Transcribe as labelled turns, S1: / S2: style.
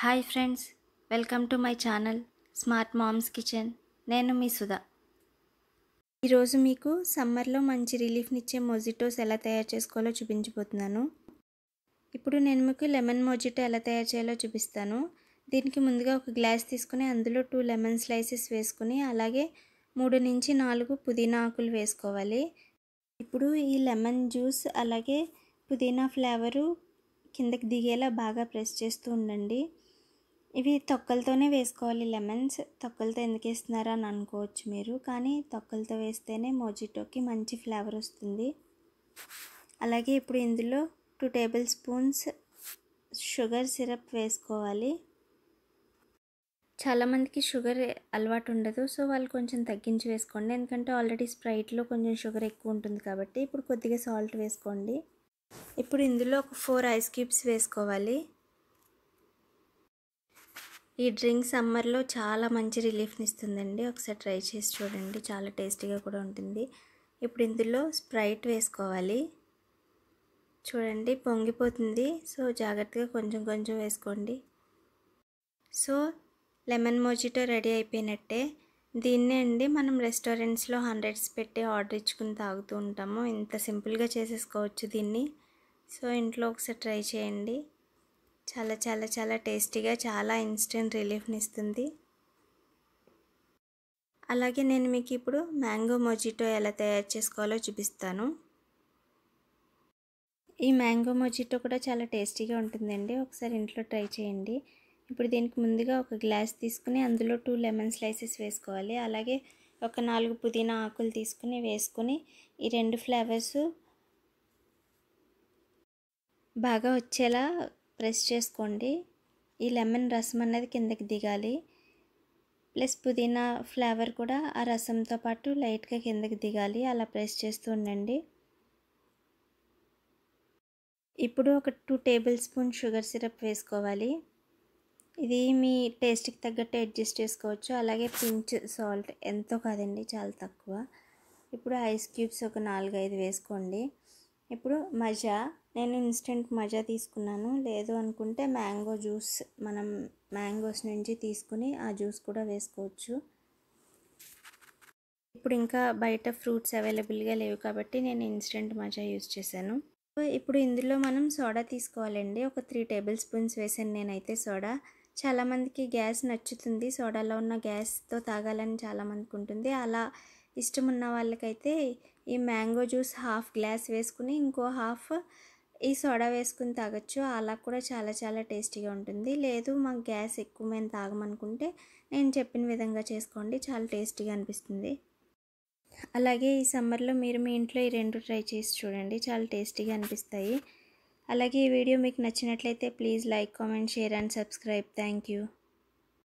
S1: hi friends welcome to my channel smart moms kitchen నేను మీ సుధా ఈరోజు మీకు సమ్మర్లో మంచి రిలీఫ్నిచ్చే మొజిటోస్ ఎలా తయారు చేసుకోవాలో చూపించబోతున్నాను ఇప్పుడు నేను మీకు లెమన్ మొజిటో ఎలా తయారు చేయాలో చూపిస్తాను దీనికి ముందుగా ఒక గ్లాస్ తీసుకుని అందులో టూ లెమన్ స్లైసెస్ వేసుకుని అలాగే మూడు నుంచి నాలుగు పుదీనా ఆకులు వేసుకోవాలి ఇప్పుడు ఈ లెమన్ జ్యూస్ అలాగే పుదీనా ఫ్లేవరు కిందకి దిగేలా బాగా ప్రెస్ చేస్తూ ఉండండి ఇవి తొక్కలతోనే వేసుకోవాలి లెమన్స్ తొక్కలతో ఎందుకు వేస్తున్నారా అని అనుకోవచ్చు మీరు కానీ తొక్కలతో వేస్తేనే మొజిటోకి మంచి ఫ్లేవర్ వస్తుంది అలాగే ఇప్పుడు ఇందులో two tablespoons sugar syrup వేసుకోవాలి చాలామందికి షుగర్ అలవాటు ఉండదు సో వాళ్ళు కొంచెం తగ్గించి వేసుకోండి ఎందుకంటే ఆల్రెడీ స్ప్రైట్లో కొంచెం షుగర్ ఎక్కువ ఉంటుంది కాబట్టి ఇప్పుడు కొద్దిగా సాల్ట్ వేసుకోండి ఇప్పుడు ఇందులో ఒక ఫోర్ ఐస్ క్యూబ్స్ వేసుకోవాలి ఈ డ్రింక్ సమ్మర్లో చాలా మంచి రిలీఫ్ని ఇస్తుందండి ఒకసారి ట్రై చేసి చూడండి చాలా టేస్టీగా కూడా ఉంటుంది ఇప్పుడు ఇందులో స్ప్రైట్ వేసుకోవాలి చూడండి పొంగిపోతుంది సో జాగ్రత్తగా కొంచెం కొంచెం వేసుకోండి సో లెమన్ మోజిటో రెడీ అయిపోయినట్టే దీన్నే అండి మనం రెస్టారెంట్స్లో హండ్రెడ్స్ పెట్టి ఆర్డర్ ఇచ్చుకుని తాగుతూ ఉంటాము ఇంత సింపుల్గా చేసేసుకోవచ్చు దీన్ని సో ఇంట్లో ఒకసారి ట్రై చేయండి చాలా చాలా చాలా టేస్టీగా చాలా ఇన్స్టెంట్ రిలీఫ్ని ఇస్తుంది అలాగే నేను మీకు ఇప్పుడు మ్యాంగో మొజిటో ఎలా తయారు చేసుకోవాలో చూపిస్తాను ఈ మ్యాంగో మొజిటో కూడా చాలా టేస్టీగా ఉంటుందండి ఒకసారి ఇంట్లో ట్రై చేయండి ఇప్పుడు దీనికి ముందుగా ఒక గ్లాస్ తీసుకుని అందులో టూ లెమన్ స్లైసెస్ వేసుకోవాలి అలాగే ఒక నాలుగు పుదీనా ఆకులు తీసుకుని వేసుకుని ఈ రెండు ఫ్లేవర్స్ బాగా వచ్చేలా ప్రెస్ చేసుకోండి ఈ లెమన్ రసం అనేది కిందకి దిగాలి ప్లస్ పుదీనా ఫ్లేవర్ కూడా ఆ రసంతో పాటు లైట్గా కిందకి దిగాలి అలా ప్రెస్ చేస్తూ ఉండండి ఇప్పుడు ఒక two tablespoon sugar syrup వేసుకోవాలి ఇది మీ టేస్ట్కి తగ్గట్టు అడ్జస్ట్ చేసుకోవచ్చు అలాగే పించ్ సాల్ట్ ఎంతో కాదండి చాలా తక్కువ ఇప్పుడు ఐస్ క్యూబ్స్ ఒక నాలుగైదు వేసుకోండి ఇప్పుడు మజా నేను ఇన్స్టెంట్ మజా తీసుకున్నాను లేదు అనుకుంటే మ్యాంగో జ్యూస్ మనం మ్యాంగోస్ నుంచి తీసుకుని ఆ జ్యూస్ కూడా వేసుకోవచ్చు ఇప్పుడు ఇంకా బయట ఫ్రూట్స్ అవైలబుల్గా లేవు కాబట్టి నేను ఇన్స్టెంట్ మజా యూస్ చేశాను ఇప్పుడు ఇందులో మనం సోడా తీసుకోవాలండి ఒక త్రీ టేబుల్ స్పూన్స్ వేసాను నేనైతే సోడా చాలామందికి గ్యాస్ నచ్చుతుంది సోడాలో ఉన్న గ్యాస్తో తాగాలని చాలామందికి ఉంటుంది అలా ఇష్టం ఉన్న వాళ్ళకైతే ఈ మ్యాంగో జ్యూస్ హాఫ్ గ్లాస్ వేసుకుని ఇంకో హాఫ్ ఈ సోడా వేసుకుని తాగొచ్చు అలా కూడా చాలా చాలా టేస్టీగా ఉంటుంది లేదు మాకు గ్యాస్ ఎక్కువ మేము తాగమనుకుంటే నేను చెప్పిన విధంగా చేసుకోండి చాలా టేస్టీగా అనిపిస్తుంది అలాగే ఈ సమ్మర్లో మీరు మీ ఇంట్లో ఈ రెండు ట్రై చేసి చూడండి చాలా టేస్టీగా అనిపిస్తాయి అలాగే ఈ వీడియో మీకు నచ్చినట్లయితే please like comment share and subscribe thank you